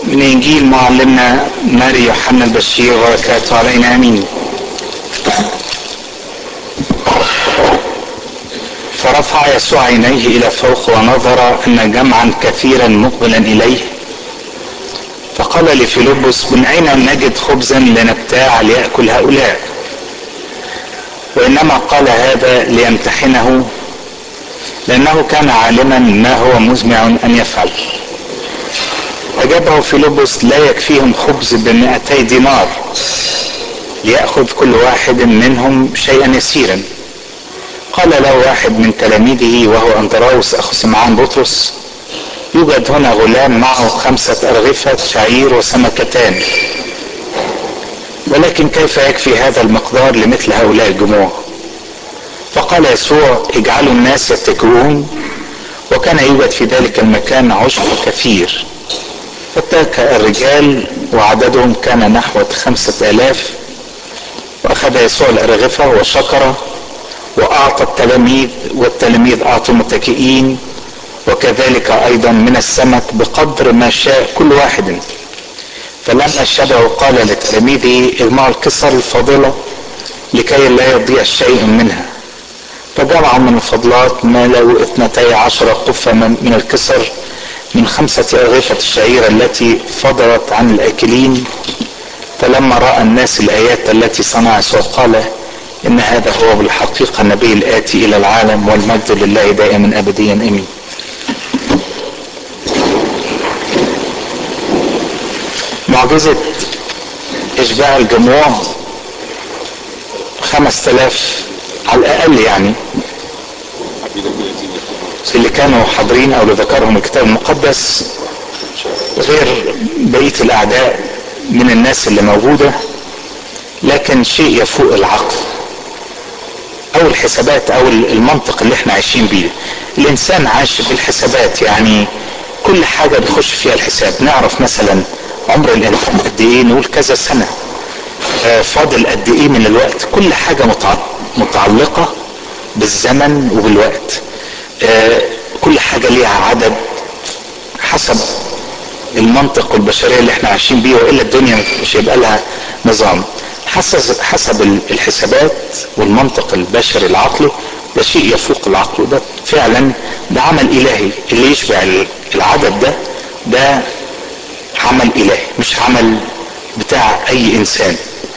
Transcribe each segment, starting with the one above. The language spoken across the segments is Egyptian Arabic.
من إنجيل معلمنا ماري يوحنا البشير وبركاته علينا آمين فرفع يسوع عينيه إلى فوق ونظر أن جمعا كثيرا مقبلا إليه فقال لفيلبس من أين نجد خبزا لنبتاع ليأكل هؤلاء وإنما قال هذا ليمتحنه لأنه كان عالما ما هو مزمع أن يفعل أجابه فيلبس لا يكفيهم خبز بمئتي دينار ليأخذ كل واحد منهم شيئا يسيرا قال له واحد من تلاميذه وهو أندراوس أخو سمعان بطرس يوجد هنا غلام معه خمسة أرغفة شعير وسمكتان ولكن كيف يكفي هذا المقدار لمثل هؤلاء الجموع فقال يسوع اجعلوا الناس يتكئون وكان يوجد في ذلك المكان عشب كثير فاتكأ الرجال وعددهم كان نحو خمسة آلاف وأخذ يسوع الأرغفة وشكر وأعطى التلاميذ والتلاميذ أعطوا متكئين وكذلك أيضا من السمك بقدر ما شاء كل واحد فلما شبعوا قال لتلاميذه اجمعوا الكسر الفاضلة لكي لا يضيع شيء منها فجمعوا من الفضلات ملأوا اثنتي عشر قفة من الكسر من خمسة أرغفة الشعير التي فضلت عن الآكلين فلما رأى الناس الآيات التي صنع يسوع قال إن هذا هو بالحقيقة النبي الآتي إلى العالم والمجد لله دائما أبديا آمين معجزة إشباع الجموع خمس تلاف على الأقل يعني اللي كانوا حاضرين أو اللي ذكرهم الكتاب المقدس غير بقية الأعداء من الناس اللي موجودة لكن شيء يفوق العقل أو الحسابات أو المنطق اللي احنا عايشين بيه الإنسان عاش بالحسابات يعني كل حاجة بيخش فيها الحساب نعرف مثلا عمر الانسان قد ايه نقول كذا سنه آه فاضل قد ايه من الوقت كل حاجه متعلقه بالزمن وبالوقت آه كل حاجه ليها عدد حسب المنطق والبشريه اللي احنا عايشين بيه والا الدنيا مش هيبقى لها نظام حسب حسب الحسابات والمنطق البشري العقلي ده شيء يفوق العقل وده فعلا ده عمل الهي اللي يشبع العدد ده ده عمل الهي مش عمل بتاع اي انسان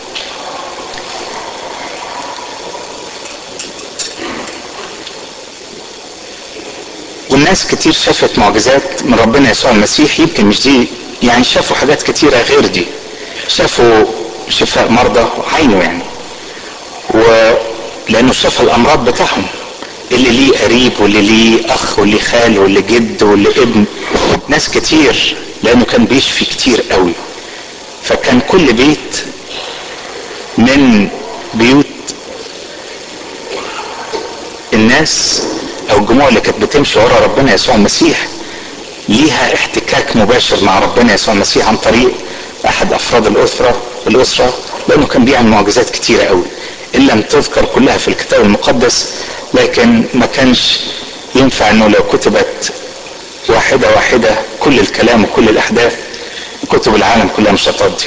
والناس كتير شافت معجزات من ربنا يسوع المسيح يمكن مش دي يعني شافوا حاجات كتيرة غير دي شافوا شفاء مرضى عينه يعني ولانه شاف الامراض بتاعهم اللي ليه قريب واللي ليه اخ واللي خال واللي جد واللي ابن ناس كتير لانه كان بيشفي كتير قوي فكان كل بيت من بيوت الناس او الجموع اللي كانت بتمشي ورا ربنا يسوع المسيح ليها احتكاك مباشر مع ربنا يسوع المسيح عن طريق احد افراد الاسره الاسره لانه كان بيعمل معجزات كتيره قوي ان لم تذكر كلها في الكتاب المقدس لكن ما كانش ينفع انه لو كتبت واحدة واحدة كل الكلام وكل الأحداث كتب العالم كلها مش هتقضي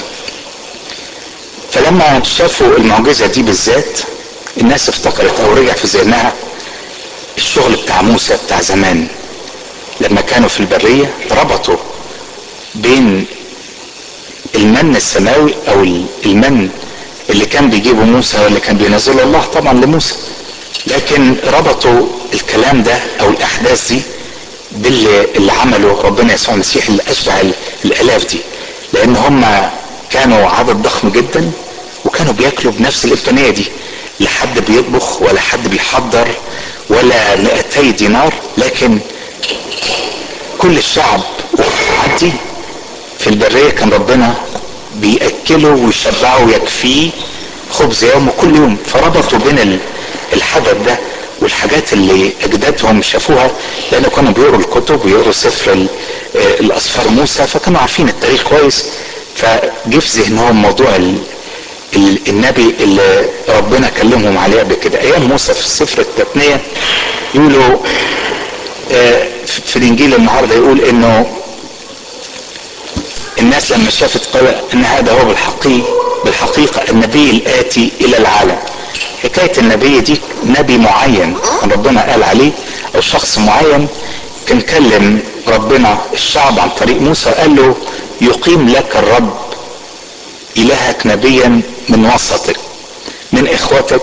فلما شافوا المعجزة دي بالذات الناس افتكرت أو رجع في ذهنها الشغل بتاع موسى بتاع زمان لما كانوا في البرية ربطوا بين المن السماوي أو المن اللي كان بيجيبه موسى واللي كان بينزله الله طبعا لموسى لكن ربطوا الكلام ده أو الأحداث دي باللي اللي عمله ربنا يسوع المسيح اللي اشبع الالاف دي لان هم كانوا عدد ضخم جدا وكانوا بياكلوا بنفس الامكانيه دي لا حد بيطبخ ولا حد بيحضر ولا 200 دينار لكن كل الشعب عدي في البريه كان ربنا بياكله ويشبعه ويكفيه خبز يوم كل يوم فربطوا بين الحدث ده والحاجات اللي اجدادهم شافوها لانه كانوا بيقروا الكتب ويقروا سفر الاسفار موسى فكانوا عارفين التاريخ كويس فجه في ذهنهم موضوع ال ال النبي اللي ربنا كلمهم عليه قبل كده ايام موسى في سفر التثنيه يقولوا في الانجيل النهارده يقول انه الناس لما شافت قال ان هذا هو بالحقيقة بالحقيقة النبي الآتي إلى العالم حكاية النبي دي نبي معين ربنا قال عليه أو شخص معين كان كلم ربنا الشعب عن طريق موسى قال له يقيم لك الرب إلهك نبيا من وسطك من إخوتك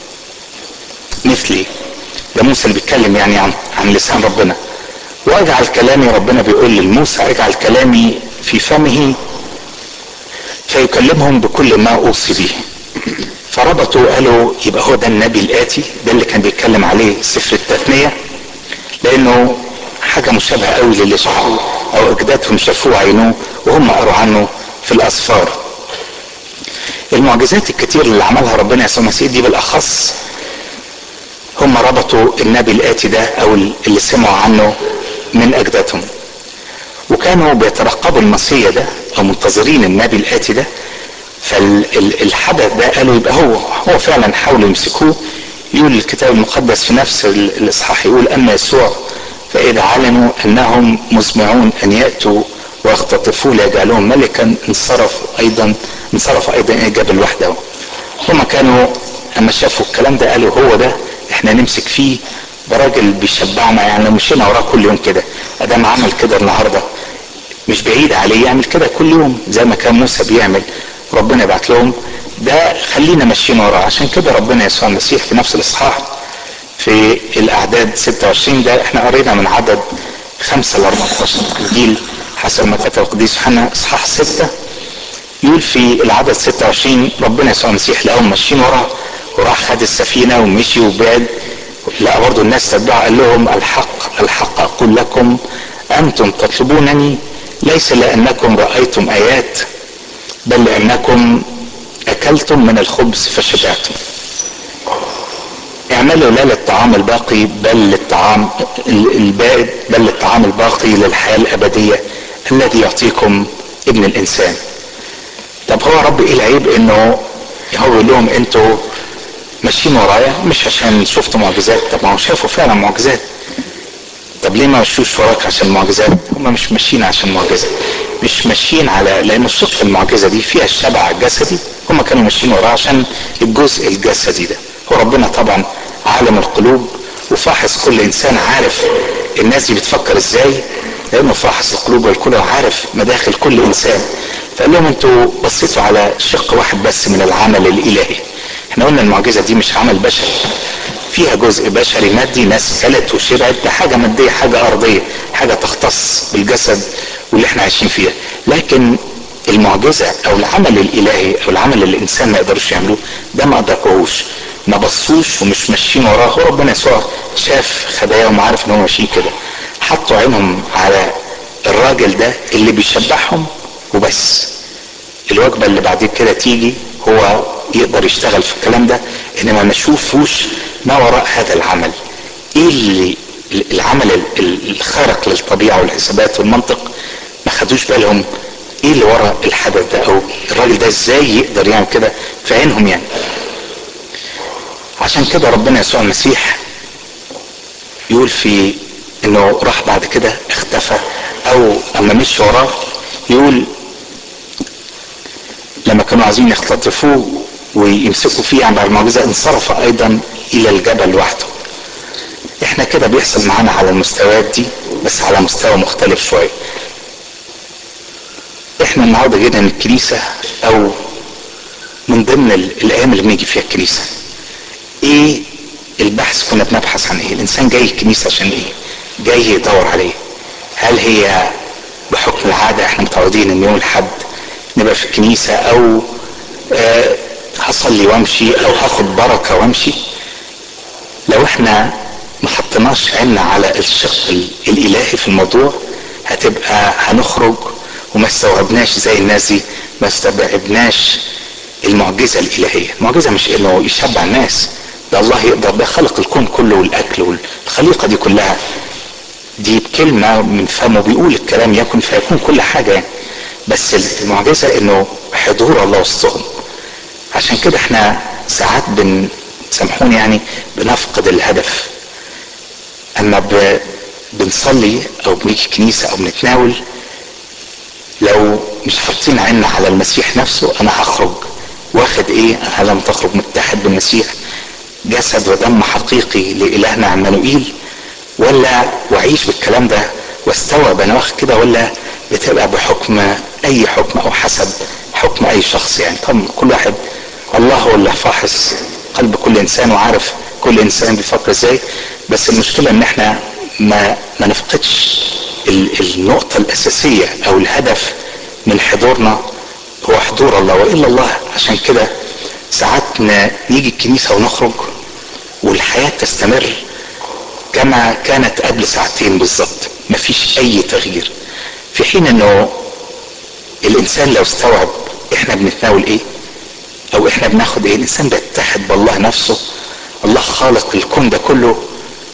مثلي ده موسى اللي بيتكلم يعني عن, عن لسان ربنا واجعل كلامي ربنا بيقول لموسى اجعل كلامي في فمه فيكلمهم بكل ما اوصي به فربطوا قالوا يبقى هو ده النبي الاتي ده اللي كان بيتكلم عليه سفر التثنيه لانه حاجه مشابهه قوي للي شافوه او اجدادهم شافوه عينوه وهم قروا عنه في الاسفار المعجزات الكتير اللي عملها ربنا يسوع المسيح دي بالاخص هم ربطوا النبي الاتي ده او اللي سمعوا عنه من اجدادهم وكانوا بيترقبوا المسيح ده او منتظرين النبي الاتي ده فالحدث ده قالوا يبقى هو هو فعلا حاولوا يمسكوه يقول الكتاب المقدس في نفس الاصحاح يقول اما يسوع فاذا علموا انهم مزمعون ان ياتوا ويختطفوه ليجعلوهم ملكا انصرف ايضا انصرف ايضا الى جبل وحده هم كانوا اما شافوا الكلام ده قالوا هو ده احنا نمسك فيه ده راجل بيشبعنا يعني لو مشينا وراه كل يوم كده ادام عمل كده النهارده مش بعيد عليه يعمل كده كل يوم زي ما كان موسى بيعمل ربنا يبعت لهم ده خلينا ماشيين وراه عشان كده ربنا يسوع المسيح في نفس الاصحاح في الاعداد 26 ده احنا قرينا من عدد 5 ل 14 انجيل حسب ما كتب القديس يوحنا اصحاح 6 يقول في العدد 26 ربنا يسوع المسيح لقاهم ماشيين وراه وراح خد السفينه ومشي وبعد لا برضه الناس تتبعه قال لهم الحق الحق اقول لكم انتم تطلبونني ليس لانكم رايتم ايات بل لانكم اكلتم من الخبز فشبعتم اعملوا لا للطعام الباقي بل للطعام البائد بل للطعام الباقي للحياه الابديه الذي يعطيكم ابن الانسان طب هو رب ايه العيب انه هو يقول لهم انتوا ماشيين ورايا مش عشان شفتوا معجزات طب ما هو شافوا فعلا معجزات طب ليه ما مشوش وراك عشان معجزات هم مش ماشيين عشان معجزه مش ماشيين على لان الصدق المعجزه دي فيها الشبع الجسدي هم كانوا ماشيين وراه عشان الجزء الجسدي ده هو ربنا طبعا عالم القلوب وفاحص كل انسان عارف الناس دي بتفكر ازاي لانه فاحص القلوب والكل عارف مداخل كل انسان فقال لهم انتوا بصيتوا على شق واحد بس من العمل الالهي احنا قلنا المعجزه دي مش عمل بشري فيها جزء بشري مادي ناس كلت وشبعت ده حاجه ماديه حاجه ارضيه حاجه تختص بالجسد واللي احنا عايشين فيها لكن المعجزه او العمل الالهي او العمل اللي الانسان ما يقدرش يعمله ده ما ادركوهوش ما بصوش ومش ماشيين وراه هو ربنا يسوع شاف خباياهم وعارف ان هم ماشيين كده حطوا عينهم على الراجل ده اللي بيشبعهم وبس الوجبه اللي بعد كده تيجي هو يقدر يشتغل في الكلام ده انما ما نشوفوش ما وراء هذا العمل ايه اللي العمل الخارق للطبيعه والحسابات والمنطق ما خدوش بالهم ايه اللي وراء الحدث ده او الراجل ده ازاي يقدر يعمل كده في عينهم يعني عشان كده ربنا يسوع المسيح يقول في انه راح بعد كده اختفى او اما مشي وراه يقول لما كانوا عايزين يختطفوه ويمسكوا فيه عن بعد المعجزه انصرف ايضا الى الجبل وحده احنا كده بيحصل معانا على المستويات دي بس على مستوى مختلف شويه احنا النهارده جينا من الكنيسه او من ضمن الايام اللي بنيجي فيها الكنيسه ايه البحث كنا بنبحث عن ايه الانسان جاي الكنيسه عشان ايه جاي يدور عليه هل هي بحكم العاده احنا متعودين ان يوم الاحد نبقى في الكنيسه او آه هصلي وامشي او هاخد بركه وامشي لو احنا ما حطيناش عيننا على الشق الالهي في الموضوع هتبقى هنخرج وما استوعبناش زي الناس دي ما استوعبناش المعجزه الالهيه المعجزه مش انه يشبع الناس ده الله يقدر ده خلق الكون كله والاكل والخليقه دي كلها دي بكلمه من فمه بيقول الكلام يكن فيكون كل حاجه يعني بس المعجزه انه حضور الله وسطهم عشان كده احنا ساعات بن سامحوني يعني بنفقد الهدف اما ب... بنصلي او بنيجي كنيسه او بنتناول لو مش حاطين عنا على المسيح نفسه انا هخرج واخد ايه انا لم تخرج متحد بالمسيح جسد ودم حقيقي لالهنا عمانوئيل ولا واعيش بالكلام ده واستوعب انا واخد كده ولا بتبقى بحكم اي حكم او حسب حكم اي شخص يعني طبعا كل واحد الله هو اللي فاحص قلب كل انسان وعارف كل انسان بيفكر ازاي بس المشكله ان احنا ما ما نفقدش النقطه الاساسيه او الهدف من حضورنا هو حضور الله والا الله عشان كده ساعات نيجي الكنيسه ونخرج والحياه تستمر كما كانت قبل ساعتين بالظبط مفيش اي تغيير في حين انه الانسان لو استوعب احنا بنتناول ايه او احنا بناخد ايه الانسان بيتحد بالله نفسه الله خالق الكون ده كله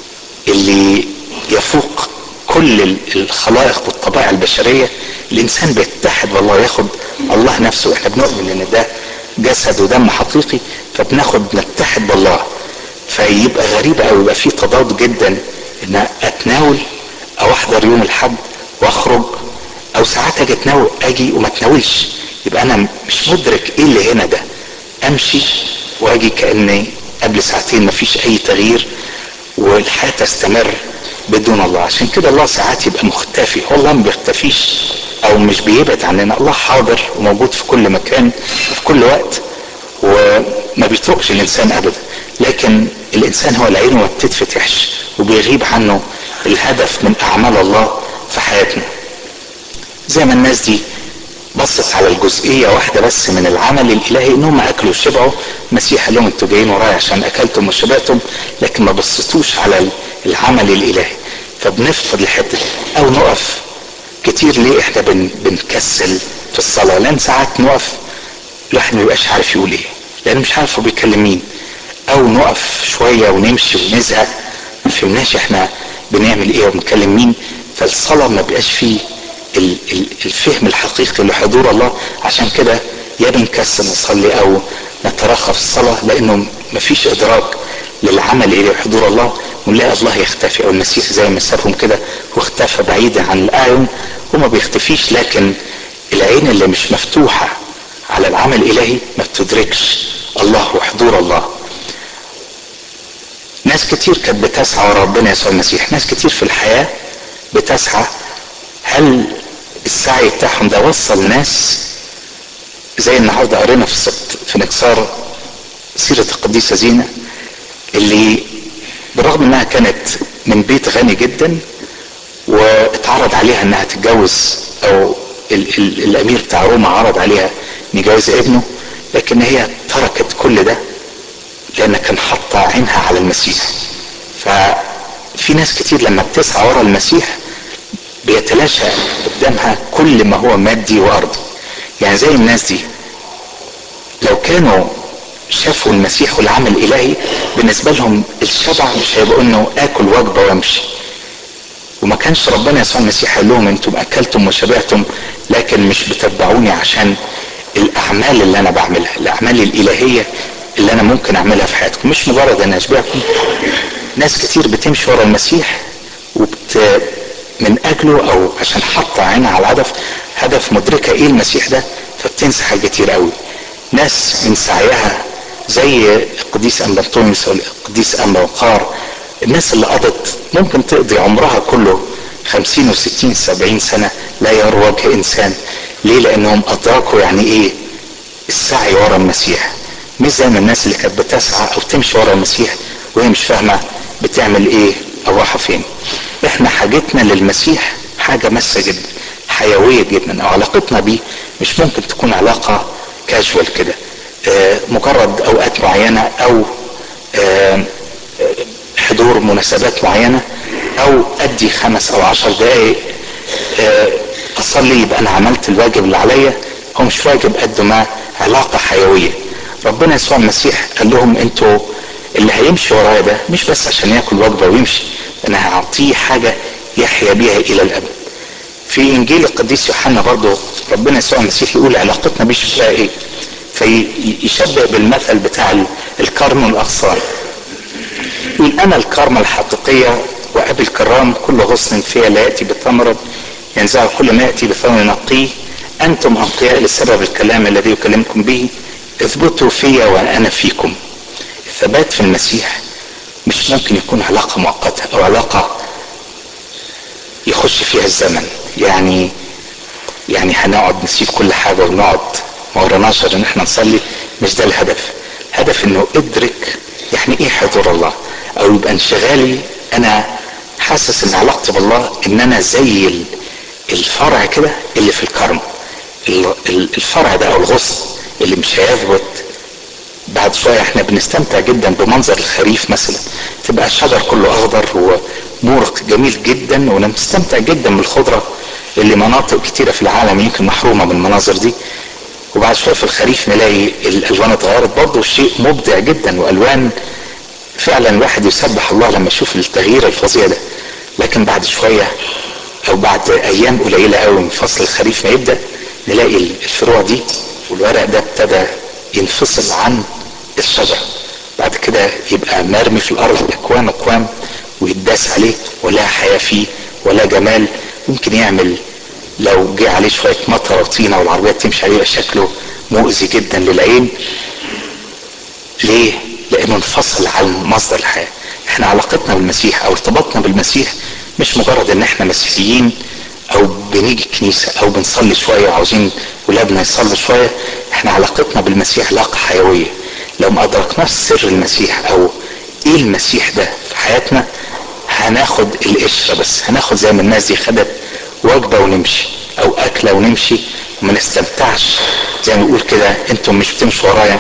اللي يفوق كل الخلائق والطبائع البشريه الانسان بيتحد بالله وياخد الله نفسه احنا بنؤمن ان ده جسد ودم حقيقي فبناخد نتحد بالله فيبقى غريبه او يبقى في تضاد جدا ان اتناول او احضر يوم الحد واخرج او ساعات اجي اتناول اجي وما اتناولش يبقى انا مش مدرك ايه اللي هنا ده امشي واجي كاني قبل ساعتين ما فيش اي تغيير والحياه تستمر بدون الله عشان كده الله ساعات يبقى مختفي هو الله ما بيختفيش او مش بيبعد عننا الله حاضر وموجود في كل مكان في كل وقت وما بيتركش الانسان ابدا لكن الانسان هو اللي عينه ما بتتفتحش وبيغيب عنه الهدف من اعمال الله في حياتنا زي ما الناس دي بصت على الجزئية واحدة بس من العمل الإلهي إنهم أكلوا وشبعوا المسيح قال لهم أنتوا جايين ورايا عشان أكلتم وشبعتم لكن ما بصيتوش على العمل الإلهي فبنفقد الحتة أو نقف كتير ليه إحنا بن بنكسل في الصلاة لأن ساعات نقف الواحد ما بيبقاش عارف يقول إيه لأنه مش عارف هو بيكلم مين أو نقف شوية ونمشي ونزهق ما فهمناش إحنا بنعمل إيه وبنكلم مين فالصلاة ما بقاش فيه الفهم الحقيقي لحضور الله عشان كده يا بنكسل نصلي او نترخى في الصلاة لانه مفيش ادراك للعمل الى حضور الله ونلاقي الله يختفي او المسيح زي ما سابهم كده واختفى بعيدا عن الاعين وما بيختفيش لكن العين اللي مش مفتوحة على العمل الالهي ما بتدركش الله وحضور الله ناس كتير كانت بتسعى ورا ربنا يسوع المسيح ناس كتير في الحياة بتسعى هل السعي بتاعهم ده وصل ناس زي النهارده قرينا في السبت في نكسار سيرة القديسة زينة اللي بالرغم انها كانت من بيت غني جدا واتعرض عليها انها تتجوز او ال ال الامير بتاع روما عرض عليها ان يجوز ابنه لكن هي تركت كل ده لان كان حاطه عينها على المسيح ففي ناس كتير لما بتسعى ورا المسيح بيتلاشى قدامها كل ما هو مادي وارضي يعني زي الناس دي لو كانوا شافوا المسيح والعمل الالهي بالنسبه لهم الشبع مش هيبقوا انه اكل وجبه وامشي وما كانش ربنا يسوع المسيح قال لهم انتم اكلتم وشبعتم لكن مش بتتبعوني عشان الاعمال اللي انا بعملها الاعمال الالهيه اللي انا ممكن اعملها في حياتكم مش مجرد ان اشبعكم ناس كتير بتمشي ورا المسيح وبت من اجله او عشان حاطه عينها على الهدف هدف مدركه ايه المسيح ده فبتنسى حاجات كتير قوي ناس من سعيها زي القديس أنبا أنطونيوس والقديس أنبا وقار الناس اللي قضت ممكن تقضي عمرها كله خمسين وستين سبعين سنة لا يرى وجه إنسان ليه لأنهم أدركوا يعني إيه السعي ورا المسيح مش زي ما الناس اللي كانت بتسعى أو تمشي ورا المسيح وهي مش فاهمة بتعمل إيه أو رايحة فين إحنا حاجتنا للمسيح حاجة ماسة جدا حيوية جدا أو علاقتنا بيه مش ممكن تكون علاقة كاجوال كده آه مجرد اوقات معينه او آه حضور مناسبات معينه او ادي خمس او عشر دقائق آه اصلي يبقى انا عملت الواجب اللي عليا هو مش واجب قد ما علاقه حيويه ربنا يسوع المسيح قال لهم انتوا اللي هيمشي ورايا ده مش بس عشان ياكل وجبه ويمشي انا هعطيه حاجه يحيا بيها الى الابد في انجيل القديس يوحنا برضه ربنا يسوع المسيح يقول علاقتنا بيه شكلها ايه فيشبه بالمثل بتاع الكرم والاغصان يقول انا الكرمة الحقيقية وابي الكرام كل غصن فيها لا ياتي بثمرة ينزع كل ما ياتي بثمر نقيه انتم انقياء لسبب الكلام الذي يكلمكم به اثبتوا في وانا فيكم الثبات في المسيح مش ممكن يكون علاقة مؤقتة او علاقة يخش فيها الزمن يعني يعني هنقعد نسيب كل حاجة ونقعد ما وراناش غير ان احنا نصلي مش ده الهدف هدف انه ادرك يعني ايه حضور الله او يبقى انشغالي انا حاسس ان علاقتي بالله ان انا زي الفرع كده اللي في الكرم الفرع ده او الغصن اللي مش هيثبت بعد شويه احنا بنستمتع جدا بمنظر الخريف مثلا تبقى الشجر كله اخضر ومورق جميل جدا ونستمتع جدا بالخضره اللي مناطق كتيره في العالم يمكن محرومه من المناظر دي وبعد شويه في الخريف نلاقي الالوان اتغيرت برضه شيء مبدع جدا والوان فعلا الواحد يسبح الله لما يشوف التغيير الفظيع ده لكن بعد شويه او بعد ايام قليله قوي من فصل الخريف ما يبدا نلاقي الفروع دي والورق ده ابتدى ينفصل عن الشجره بعد كده يبقى مرمي في الارض اكوام اكوام ويتداس عليه ولا حياه فيه ولا جمال ممكن يعمل لو جه عليه شويه مطر او طينه والعربيه تمشي عليه شكله مؤذي جدا للعين ليه؟ لانه انفصل عن مصدر الحياه احنا علاقتنا بالمسيح او ارتباطنا بالمسيح مش مجرد ان احنا مسيحيين او بنيجي الكنيسة او بنصلي شوية وعاوزين ولادنا يصلوا شوية احنا علاقتنا بالمسيح علاقة حيوية لو ما ادركناش سر المسيح او ايه المسيح ده في حياتنا هناخد القشرة بس هناخد زي ما الناس دي خدت وجبة ونمشي او اكلة ونمشي وما نستمتعش زي ما بيقول كده انتم مش بتمشوا ورايا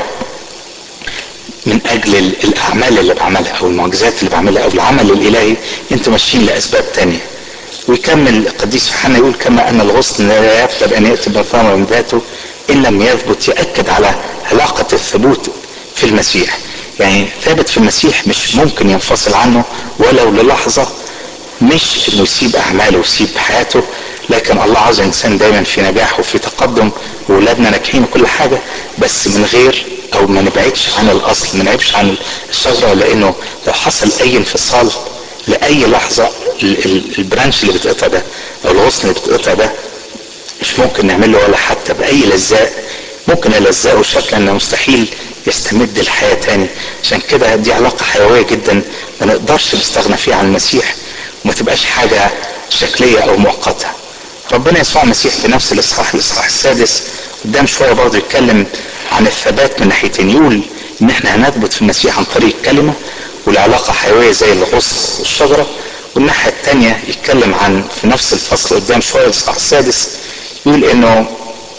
من اجل الاعمال اللي بعملها او المعجزات اللي بعملها او العمل الالهي انتم ماشيين لاسباب تانية ويكمل القديس يوحنا يقول كما ان الغصن لا يقبل ان ياتي بثمر من ذاته ان لم يثبت ياكد على علاقه الثبوت في المسيح يعني ثابت في المسيح مش ممكن ينفصل عنه ولو للحظه مش انه يسيب اعماله ويسيب حياته لكن الله عاوز الانسان دايما في نجاح وفي تقدم واولادنا ناجحين وكل حاجه بس من غير او ما نبعدش عن الاصل ما نبعدش عن الشجره لانه لو حصل اي انفصال لاي لحظه البرانش اللي بيتقطع ده او الغصن اللي بيتقطع ده مش ممكن نعمل له ولا حتى باي لزاق ممكن الزقه شكلا انه مستحيل يستمد الحياه تاني عشان كده دي علاقه حيويه جدا ما نقدرش نستغنى فيها عن المسيح وما تبقاش حاجه شكليه او مؤقته ربنا يسوع المسيح في نفس الاصحاح الاصحاح السادس قدام شويه برضه يتكلم عن الثبات من ناحيتين يقول ان احنا هنثبت في المسيح عن طريق الكلمه والعلاقه حيويه زي الغصن والشجره والناحيه الثانيه يتكلم عن في نفس الفصل قدام شويه الاصحاح السادس يقول انه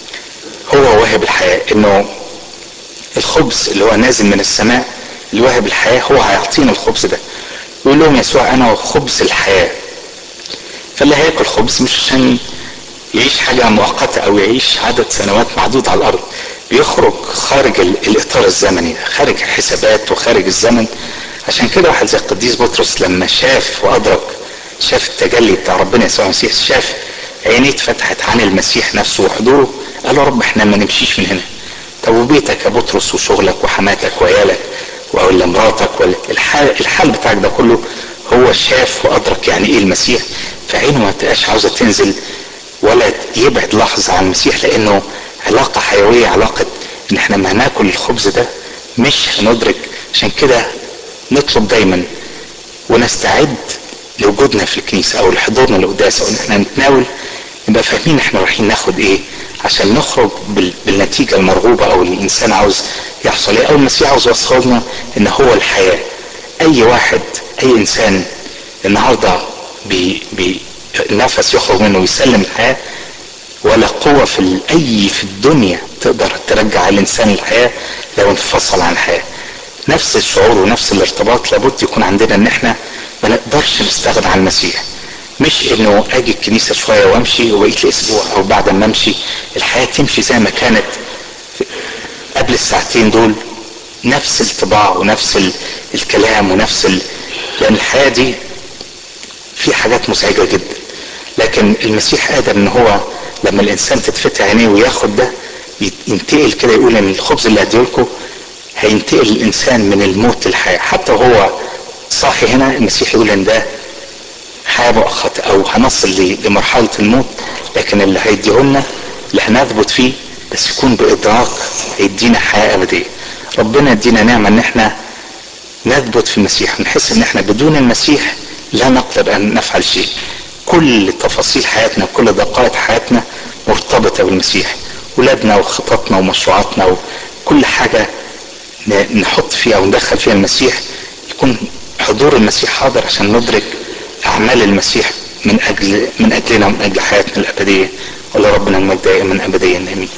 هو واهب الحياه انه الخبز اللي هو نازل من السماء اللي واهب الحياه هو هيعطينا الخبز ده يقول لهم يسوع انا خبز الحياه فاللي هياكل خبز مش عشان يعيش حاجه مؤقته او يعيش عدد سنوات معدود على الارض بيخرج خارج الاطار الزمني ده خارج الحسابات وخارج الزمن عشان كده واحد زي القديس بطرس لما شاف وادرك شاف التجلي بتاع ربنا يسوع المسيح شاف عينيه اتفتحت عن المسيح نفسه وحضوره قال له رب احنا ما نمشيش من هنا طب وبيتك يا بطرس وشغلك وحماتك وعيالك ولا مراتك ولا الحال, الحال بتاعك ده كله هو شاف وادرك يعني ايه المسيح فعينه ما تبقاش عاوزه تنزل ولا يبعد لحظه عن المسيح لانه علاقه حيويه علاقه ان احنا ما هناكل الخبز ده مش هندرك عشان كده نطلب دايما ونستعد لوجودنا في الكنيسه او لحضورنا للقداس او ان احنا نتناول نبقى فاهمين احنا رايحين ناخد ايه عشان نخرج بالنتيجه المرغوبه او اللي الانسان عاوز يحصل ايه او المسيح عاوز يوصلنا ان هو الحياه اي واحد اي انسان النهارده بي بي النفس يخرج منه ويسلم الحياه ولا قوه في اي في الدنيا تقدر ترجع الانسان للحياه لو انفصل عن الحياه نفس الشعور ونفس الارتباط لابد يكون عندنا ان احنا ما نقدرش نستغنى عن المسيح مش انه اجي الكنيسه شويه وامشي وبقيه الاسبوع او بعد ما امشي الحياه تمشي زي ما كانت قبل الساعتين دول نفس الطباع ونفس الكلام ونفس ال... لان الحياه دي في حاجات مزعجه جدا لكن المسيح قادر ان هو لما الانسان تتفتح عينيه وياخد ده ينتقل كده يقول ان الخبز اللي هديهولكم هينتقل الانسان من الموت للحياه حتى وهو صاحي هنا المسيح يقول ان ده حياه مؤقته او هنصل لمرحله الموت لكن اللي هيديهولنا اللي هنثبت فيه بس يكون بادراك هيدينا حياه ابديه ربنا يدينا نعمه ان احنا نثبت في المسيح ونحس ان احنا بدون المسيح لا نقدر ان نفعل شيء كل تفاصيل حياتنا كل دقائق حياتنا مرتبطه بالمسيح ولادنا وخططنا ومشروعاتنا وكل حاجه نحط فيها او ندخل فيها المسيح يكون حضور المسيح حاضر عشان ندرك اعمال المسيح من اجل من اجلنا ومن اجل حياتنا الابديه والله ربنا المجد دائما ابديا امين